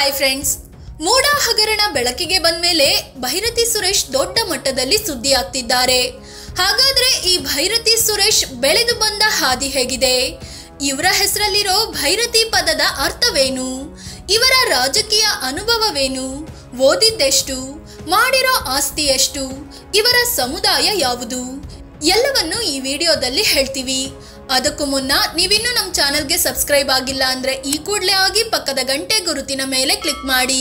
hi friends ಮೂಡ ಹಗರಣ ಬೆಳಕಿಗೆ ಬಂದ್ಮೇಲೆ ಭೈರತಿ ಸುರೇಶ್ ದೊಡ್ಡ ಮಟ್ಟದಲ್ಲಿ ಸುದ್ದಿ ಆಗ್ತಿದ್ದಾರೆ ಹಾಗಾದ್ರೆ ಈ ಭೈರತಿ ಸುರೇಶ್ ಬೆಳೆದು ಬಂದ ಹಾದಿ ಹೇಗಿದೆ ಇವರ ಹೆಸರಲ್ಲಿರೋ ಭೈರತಿ ಪದದ ಅರ್ಥವೇನು ಇವರ ರಾಜಕೀಯ ಅನುಭವವೇನು ಓದಿದ್ದೆಷ್ಟು ಮಾಡಿರೋ ಆಸ್ತಿ ಎಷ್ಟು ಇವರ ಸಮುದಾಯ ಯಾವುದು ಎಲ್ಲವನ್ನು ಈ ವಿಡಿಯೋದಲ್ಲಿ ಹೇಳ್ತೀವಿ ಅದಕ್ಕೂ ಮುನ್ನ ನೀವಿನ್ನೂ ನಮ್ಮ ಚಾನಲ್ಗೆ ಸಬ್ಸ್ಕ್ರೈಬ್ ಆಗಿಲ್ಲ ಅಂದ್ರೆ ಈ ಕೂಡಲೇ ಆಗಿ ಪಕ್ಕದ ಗಂಟೆ ಗುರುತಿನ ಮೇಲೆ ಕ್ಲಿಕ್ ಮಾಡಿ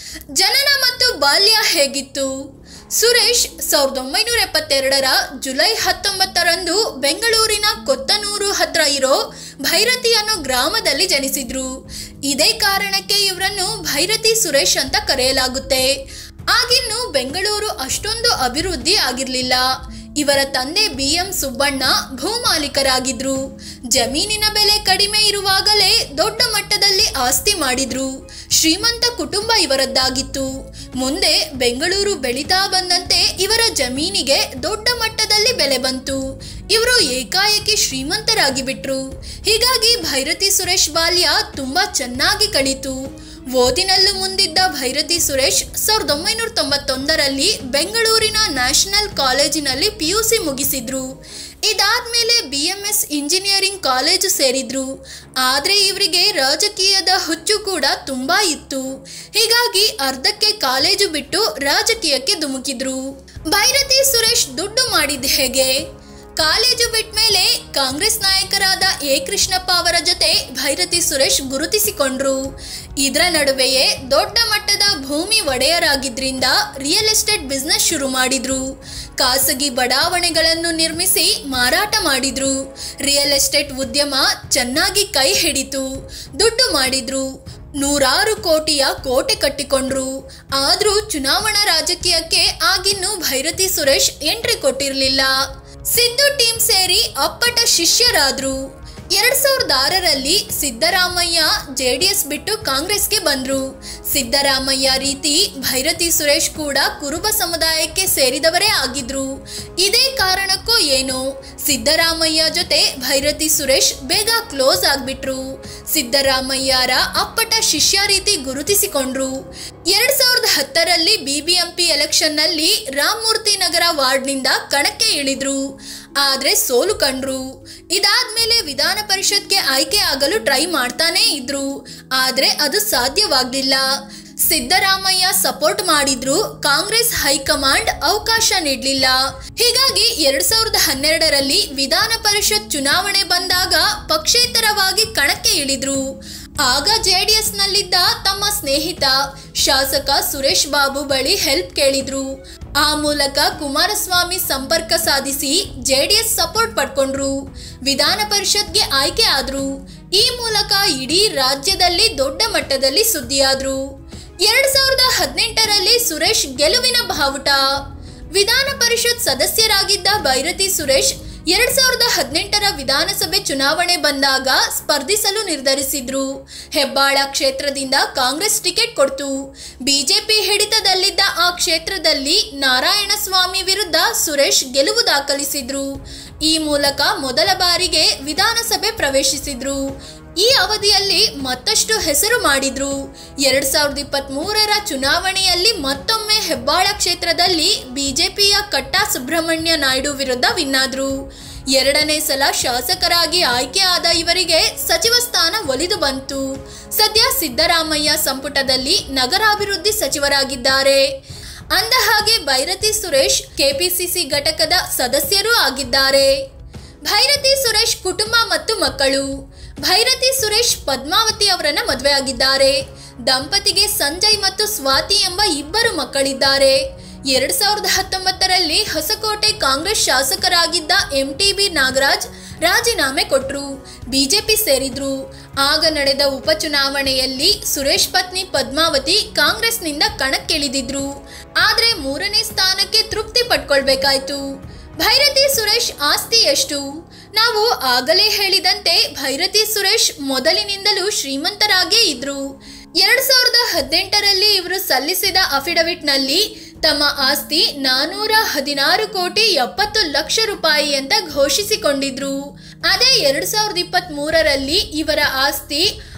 ಜನನ ಮತ್ತು ಬಾಲ್ಯ ಹೇಗಿತ್ತು ಸುರೇಶ್ ಸಾವಿರದ ಒಂಬೈನೂರ ಎಪ್ಪತ್ತೆರಡರ ಜುಲೈ ಹತ್ತೊಂಬತ್ತರಂದು ಬೆಂಗಳೂರಿನ ಕೊತ್ತನೂರು ಹತ್ರ ಇರೋ ಭೈರತಿ ಅನ್ನೋ ಗ್ರಾಮದಲ್ಲಿ ಜನಿಸಿದ್ರು ಇದೇ ಕಾರಣಕ್ಕೆ ಇವರನ್ನು ಭೈರತಿ ಸುರೇಶ್ ಅಂತ ಕರೆಯಲಾಗುತ್ತೆ ಆಗಿನ್ನು ಬೆಂಗಳೂರು ಅಷ್ಟೊಂದು ಅಭಿವೃದ್ಧಿ ಆಗಿರಲಿಲ್ಲ ಇವರ ತಂದೆ ಬಿ ಎಂ ಸುಬ್ಬಣ್ಣ ಭೂಮಾಲೀಕರಾಗಿದ್ರು ಜಮೀನಿನ ಬೆಲೆ ಕಡಿಮೆ ಇರುವಾಗಲೇ ದೊಡ್ಡ ಮಟ್ಟದಲ್ಲಿ ಆಸ್ತಿ ಮಾಡಿದ್ರು ಶ್ರೀಮಂತ ಕುಟುಂಬ ಇವರದ್ದಾಗಿತ್ತು ಮುಂದೆ ಬೆಂಗಳೂರು ಬೆಳೀತಾ ಬಂದಂತೆ ಇವರ ಜಮೀನಿಗೆ ದೊಡ್ಡ ಮಟ್ಟದಲ್ಲಿ ಬೆಲೆ ಬಂತು ಇವರು ಏಕಾಏಕಿ ಶ್ರೀಮಂತರಾಗಿ ಬಿಟ್ರು ಹೀಗಾಗಿ ಭೈರತಿ ಸುರೇಶ್ ಬಾಲ್ಯ ತುಂಬಾ ಚೆನ್ನಾಗಿ ಕಳೀತು ಓದಿನಲ್ಲೂ ಮುಂದಿದ್ದ ಭೈರತಿ ಸುರೇಶ್ ಸಾವಿರದ ಒಂಬೈನೂರ ತೊಂಬತ್ತೊಂದರಲ್ಲಿ ಬೆಂಗಳೂರಿನ ನ್ಯಾಷನಲ್ ಕಾಲೇಜಿನಲ್ಲಿ ಪಿ ಯು ಸಿ ಮುಗಿಸಿದ್ರು ಇದಾದ್ಮೇಲೆ B M S engineering college ಸೇರಿದ್ರು ಆದರೆ ಇವರಿಗೆ ರಾಜಕೀಯದ ಹುಚ್ಚು ಕೂಡ ತುಂಬಾ ಇತ್ತು ಹೀಗಾಗಿ ಅರ್ಧಕ್ಕೆ ಕಾಲೇಜು ಬಿಟ್ಟು ರಾಜಕೀಯಕ್ಕೆ ಧುಮುಕಿದ್ರು ಭೈರತಿ ಸುರೇಶ್ ದುಡ್ಡು ಮಾಡಿದ್ದು ಹೇಗೆ ಕಾಲೇಜು ಬಿಟ್ಮೇಲೆ ಕಾಂಗ್ರೆಸ್ ನಾಯಕರಾದ ಎ ಕೃಷ್ಣಪ್ಪ ಅವರ ಜೊತೆ ಭೈರತಿ ಸುರೇಶ್ ಗುರುತಿಸಿಕೊಂಡ್ರು ಇದರ ನಡುವೆಯೇ ದೊಡ್ಡ ಮಟ್ಟದ ಭೂಮಿ ಒಡೆಯರಾಗಿದ್ರಿಂದ ರಿಯಲ್ ಎಸ್ಟೇಟ್ ಬಿಸ್ನೆಸ್ ಶುರು ಮಾಡಿದ್ರು ಖಾಸಗಿ ಬಡಾವಣೆಗಳನ್ನು ನಿರ್ಮಿಸಿ ಮಾರಾಟ ಮಾಡಿದ್ರು ರಿಯಲ್ ಎಸ್ಟೇಟ್ ಉದ್ಯಮ ಚೆನ್ನಾಗಿ ಕೈ ಹಿಡಿತು ದುಡ್ಡು ಮಾಡಿದ್ರು ನೂರಾರು ಕೋಟಿಯ ಕೋಟೆ ಕಟ್ಟಿಕೊಂಡ್ರು ಆದ್ರೂ ಚುನಾವಣಾ ರಾಜಕೀಯಕ್ಕೆ ಆಗಿನ್ನು ಭೈರತಿ ಸುರೇಶ್ ಎಂಟ್ರಿ ಕೊಟ್ಟಿರಲಿಲ್ಲ ಸಿದ್ದು ಟೀಮ್ ಸೇರಿ ಅಪ್ಪಟ ಶಿಷ್ಯರಾದ್ರು ಎರಡ್ ಸಾವಿರದ ಆರರಲ್ಲಿ ಸಿದ್ದರಾಮಯ್ಯ ಜೆಡಿಎಸ್ ಬಿಟ್ಟು ಕಾಂಗ್ರೆಸ್ಗೆ ಬಂದ್ರು ಸಿದ್ದರಾಮಯ್ಯ ರೀತಿ ಭೈರತಿ ಸುರೇಶ್ ಕೂಡ ಕುರುಬ ಸಮುದಾಯಕ್ಕೆ ಸೇರಿದವರೇ ಆಗಿದ್ರು ಇದೇ ಕಾರಣಕ್ಕೋ ಏನೋ ಸಿದ್ದರಾಮಯ್ಯ ಜೊತೆ ಭೈರತಿ ಸುರೇಶ್ ಬೇಗ ಕ್ಲೋಸ್ ಆಗ್ಬಿಟ್ರು ಸಿದ್ದರಾಮಯ್ಯರ ಅಪ್ಪಟ ಶಿಷ್ಯ ರೀತಿ ಗುರುತಿಸಿಕೊಂಡ್ರು ಎರಡ್ ಸಾವಿರದ ಹತ್ತರಲ್ಲಿ ಬಿಬಿಎಂಪಿ ಎಲೆಕ್ಷನ್ನಲ್ಲಿ ರಾಮಮೂರ್ತಿ ನಗರ ವಾರ್ಡ್ನಿಂದ ಕಣಕ್ಕೆ ಇಳಿದ್ರು ಆದ್ರೆ ಸೋಲು ಕಂಡ್ರು ಇದಾದ್ಮೇಲೆ ವಿಧಾನ ಪರಿಷತ್ಗೆ ಆಯ್ಕೆ ಆಗಲು ಟ್ರೈ ಮಾಡ್ತಾನೇ ಇದ್ರು ಆದ್ರೆ ಅದು ಸಾಧ್ಯವಾಗ್ಲಿಲ್ಲ ಸಿದ್ದರಾಮಯ್ಯ ಸಪೋರ್ಟ್ ಮಾಡಿದ್ರು ಕಾಂಗ್ರೆಸ್ ಹೈಕಮಾಂಡ್ ಅವಕಾಶ ನೀಡಲಿಲ್ಲ ಹೀಗಾಗಿ ಎರಡ್ ಸಾವಿರದ ಹನ್ನೆರಡರಲ್ಲಿ ವಿಧಾನ ಪರಿಷತ್ ಚುನಾವಣೆ ಬಂದಾಗ ಪಕ್ಷೇತರವಾಗಿ ಕಣಕ್ಕೆ ಇಳಿದ್ರು ಆಗ ಜೆಡಿಎಸ್ ನಲ್ಲಿದ್ದ ತಮ್ಮ ಸ್ನೇಹಿತ ಶಾಸಕ ಸುರೇಶ್ ಬಾಬು ಬಳಿ ಹೆಲ್ಪ್ ಕೇಳಿದ್ರು ಆ ಮೂಲಕ ಕುಮಾರಸ್ವಾಮಿ ಸಂಪರ್ಕ ಸಾಧಿಸಿ ಜೆಡಿಎಸ್ ಸಪೋರ್ಟ್ ಪಡ್ಕೊಂಡ್ರು ವಿಧಾನ ಪರಿಷತ್ಗೆ ಆಯ್ಕೆ ಆದ್ರು ಈ ಮೂಲಕ ಇಡೀ ರಾಜ್ಯದಲ್ಲಿ ದೊಡ್ಡ ಮಟ್ಟದಲ್ಲಿ ಸುದ್ದಿಯಾದ್ರು ಎರಡ್ ಸಾವಿರದ ಹದಿನೆಂಟರಲ್ಲಿ ಸುರೇಶ್ ಗೆಲುವಿನ ಬಾವುಟ ವಿಧಾನ ಪರಿಷತ್ ಸದಸ್ಯರಾಗಿದ್ದ ಭೈರತಿ ಸುರೇಶ್ ಎರಡ್ ಸಾವಿರದ ಹದಿನೆಂಟರ ವಿಧಾನಸಭೆ ಚುನಾವಣೆ ಬಂದಾಗ ಸ್ಪರ್ಧಿಸಲು ನಿರ್ಧರಿಸಿದ್ರು ಹೆಬ್ಬಾಳ ಕ್ಷೇತ್ರದಿಂದ ಕಾಂಗ್ರೆಸ್ ಟಿಕೆಟ್ ಕೊಡ್ತು ಬಿಜೆಪಿ ಹಿಡಿತದಲ್ಲಿದ್ದ ಆ ಕ್ಷೇತ್ರದಲ್ಲಿ ನಾರಾಯಣಸ್ವಾಮಿ ವಿರುದ್ಧ ಸುರೇಶ್ ಗೆಲುವು ದಾಖಲಿಸಿದ್ರು ಈ ಮೂಲಕ ಮೊದಲ ಬಾರಿಗೆ ವಿಧಾನಸಭೆ ಪ್ರವೇಶಿಸಿದ್ರು ಈ ಅವಧಿಯಲ್ಲಿ ಮತ್ತಷ್ಟು ಹೆಸರು ಮಾಡಿದ್ರು ಎರಡ್ ಸಾವಿರದ ಇಪ್ಪತ್ತ್ ಮೂರರ ಚುನಾವಣೆಯಲ್ಲಿ ಮತ್ತೊಮ್ಮೆ ಹೆಬ್ಬಾಳ ಕ್ಷೇತ್ರದಲ್ಲಿ ಬಿಜೆಪಿಯ ಕಟ್ಟಾ ಸುಬ್ರಹ್ಮಣ್ಯ ನಾಯ್ಡು ವಿರುದ್ಧ ವಿನ್ನಾದ್ರು ಎರಡನೇ ಸಲ ಶಾಸಕರಾಗಿ ಆಯ್ಕೆ ಆದ ಇವರಿಗೆ ಸಚಿವ ಸ್ಥಾನ ಒಲಿದು ಬಂತು ಸದ್ಯ ಸಿದ್ದರಾಮಯ್ಯ ಸಂಪುಟದಲ್ಲಿ ನಗರಾಭಿವೃದ್ಧಿ ಸಚಿವರಾಗಿದ್ದಾರೆ ಅಂದ ಹಾಗೆ ಭೈರತಿ ಸುರೇಶ್ ಕೆಪಿಸಿಸಿ ಘಟಕದ ಸದಸ್ಯರೂ ಆಗಿದ್ದಾರೆ ಭೈರತಿ ಸುರೇಶ್ ಕುಟುಂಬ ಮತ್ತು ಮಕ್ಕಳು ಭೈರತಿ ಸುರೇಶ್ ಪದ್ಮಾವತಿ ಅವರನ್ನ ಮದುವೆ ಆಗಿದ್ದಾರೆ ದಂಪತಿಗೆ ಸಂಜಯ್ ಮತ್ತು ಸ್ವಾತಿ ಎಂಬ ಇಬ್ಬರು ಮಕ್ಕಳಿದ್ದಾರೆ ಎರಡ್ ಸಾವಿರದ ಹತ್ತೊಂಬತ್ತರಲ್ಲಿ ಹೊಸಕೋಟೆ ಕಾಂಗ್ರೆಸ್ ಶಾಸಕರಾಗಿದ್ದ ಎಂ ಟಿ ಬಿ ನಾಗರಾಜ್ ರಾಜೀನಾಮೆ ಕೊಟ್ರು ಬಿಜೆಪಿ ಸೇರಿದ್ರು ಆಗ ನಡೆದ ಉಪಚುನಾವಣೆಯಲ್ಲಿ ಸುರೇಶ್ ಪತ್ನಿ ಪದ್ಮಾವತಿ ಕಾಂಗ್ರೆಸ್ನಿಂದ ಕಣಕ್ಕಿಳಿದಿದ್ರು ಆದ್ರೆ ಮೂರನೇ ಸ್ಥಾನಕ್ಕೆ ತೃಪ್ತಿ ಪಡ್ಕೊಳ್ಬೇಕಾಯ್ತು ಭೈರತಿ ಸುರೇಶ್ ಆಸ್ತಿ ಎಷ್ಟು ನಾವು ಆಗಲೇ ಹೇಳಿದಂತೆ ಭೈರತಿ ಸುರೇಶ್ ಮೊದಲಿನಿಂದಲೂ ಶ್ರೀಮಂತರಾಗೇ ಇದ್ರು ಎರಡ್ ಸಾವಿರದ ಹದಿನೆಂಟರಲ್ಲಿ ಇವರು ಸಲ್ಲಿಸಿದ ಅಫಿಡವಿಟ್ನಲ್ಲಿ ತಮ್ಮ ಆಸ್ತಿ ನಾನೂರ ಹದಿನಾರು ಕೋಟಿ ಎಪ್ಪತ್ತು ಲಕ್ಷ ರೂಪಾಯಿ ಅಂತ ಘೋಷಿಸಿಕೊಂಡಿದ್ರು ಅದೇ ಎರಡ್ ಸಾವಿರದ ಇಪ್ಪತ್ತ್ ಮೂರರಲ್ಲಿ ಇವರ ಆಸ್ತಿ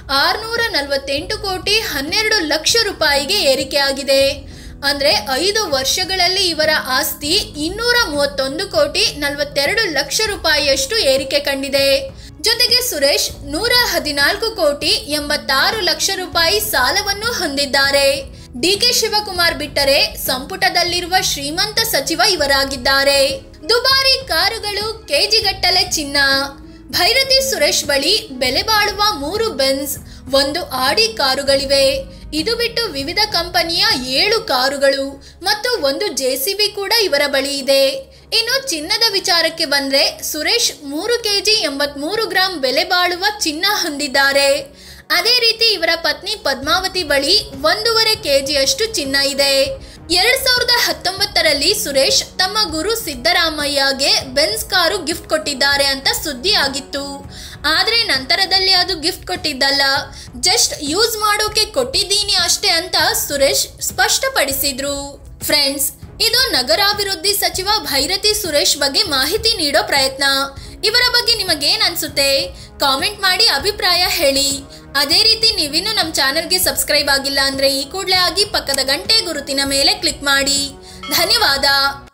ಆರ್ನೂರ ನಲವತ್ತೆಂಟು ಕೋಟಿ ಹನ್ನೆರಡು ಲಕ್ಷ ರೂಪಾಯಿಗೆ ಏರಿಕೆಯಾಗಿದೆ ಅಂದ್ರೆ ಐದು ವರ್ಷಗಳಲ್ಲಿ ಇವರ ಆಸ್ತಿ ಇನ್ನೂರ ಮೂವತ್ತೊಂದು ಕೋಟಿ ನಲವತ್ತೆರಡು ಲಕ್ಷ ರೂಪಾಯಿಯಷ್ಟು ಏರಿಕೆ ಕಂಡಿದೆ ಜೊತೆಗೆ ಸುರೇಶ್ ನೂರ ಹದಿನಾಲ್ಕು ಕೋಟಿ ಎಂಬತ್ತಾರು ಲಕ್ಷ ರೂಪಾಯಿ ಸಾಲವನ್ನು ಹೊಂದಿದ್ದಾರೆ ಡಿಕೆ ಶಿವಕುಮಾರ್ ಬಿಟ್ಟರೆ ಸಂಪುಟದಲ್ಲಿರುವ ಶ್ರೀಮಂತ ಸಚಿವ ಇವರಾಗಿದ್ದಾರೆ ದುಬಾರಿ ಕಾರುಗಳು ಕೆಜಿಗಟ್ಟಲೆ ಚಿನ್ನ ಭೈರತಿ ಸುರೇಶ್ ಬಳಿ ಬೆಲೆ ಬಾಳುವ ಮೂರು ಬೆನ್ಸ್ ಒಂದು ಆಡಿ ಕಾರುಗಳಿವೆ ಇದು ಬಿಟ್ಟು ವಿವಿಧ ಕಂಪನಿಯ ಏಳು ಕಾರುಗಳು ಮತ್ತು ಒಂದು ಜೆಸಿಬಿ ಕೂಡ ಇವರ ಬಳಿ ಇದೆ ಇನ್ನು ಚಿನ್ನದ ವಿಚಾರಕ್ಕೆ ಬಂದ್ರೆ ಸುರೇಶ್ ಮೂರು ಕೆಜಿ ಎಂಬತ್ಮೂರು ಗ್ರಾಂ ಬೆಲೆ ಬಾಳುವ ಚಿನ್ನ ಹೊಂದಿದ್ದಾರೆ ಅದೇ ರೀತಿ ಇವರ ಪತ್ನಿ ಪದ್ಮಾವತಿ ಬಳಿ ಒಂದೂವರೆ ಕೆಜಿಯಷ್ಟು ಚಿನ್ನ ಇದೆ ಎರಡ್ ಸಾವಿರದ ಹತ್ತೊಂಬತ್ತರಲ್ಲಿ ಸುರೇಶ್ ತಮ್ಮ ಗುರು ಸಿದ್ದರಾಮಯ್ಯಗೆ ಬೆನ್ಸ್ ಕಾರು ಗಿಫ್ಟ್ ಕೊಟ್ಟಿದ್ದಾರೆ ಅಂತ ಸುದ್ದಿ ಆಗಿತ್ತು ಆದ್ರೆ ನಂತರದಲ್ಲಿ ಅದು ಗಿಫ್ಟ್ ಕೊಟ್ಟಿದ್ದಲ್ಲ ಜಸ್ಟ್ ಯೂಸ್ ಮಾಡೋಕೆ ಕೊಟ್ಟಿದ್ದೀನಿ ಅಷ್ಟೇ ಅಂತ ಸುರೇಶ್ ಸ್ಪಷ್ಟಪಡಿಸಿದ್ರು ಫ್ರೆಂಡ್ಸ್ ಇದು ನಗರಾಭಿವೃದ್ಧಿ ಸಚಿವ ಭೈರತಿ ಸುರೇಶ್ ಬಗ್ಗೆ ಮಾಹಿತಿ ನೀಡೋ ಪ್ರಯತ್ನ ಇವರ ಬಗ್ಗೆ ನಿಮಗೇನ್ ಅನ್ಸುತ್ತೆ ಕಾಮೆಂಟ್ ಮಾಡಿ ಅಭಿಪ್ರಾಯ ಹೇಳಿ ಅದೇ ರೀತಿ ನೀವಿನ್ನೂ ನಮ್ಮ ಚಾನೆಲ್ಗೆ ಸಬ್ಸ್ಕ್ರೈಬ್ ಆಗಿಲ್ಲ ಅಂದ್ರೆ ಈ ಕೂಡಲೇ ಆಗಿ ಪಕ್ಕದ ಗಂಟೆ ಗುರುತಿನ ಮೇಲೆ ಕ್ಲಿಕ್ ಮಾಡಿ ಧನ್ಯವಾದ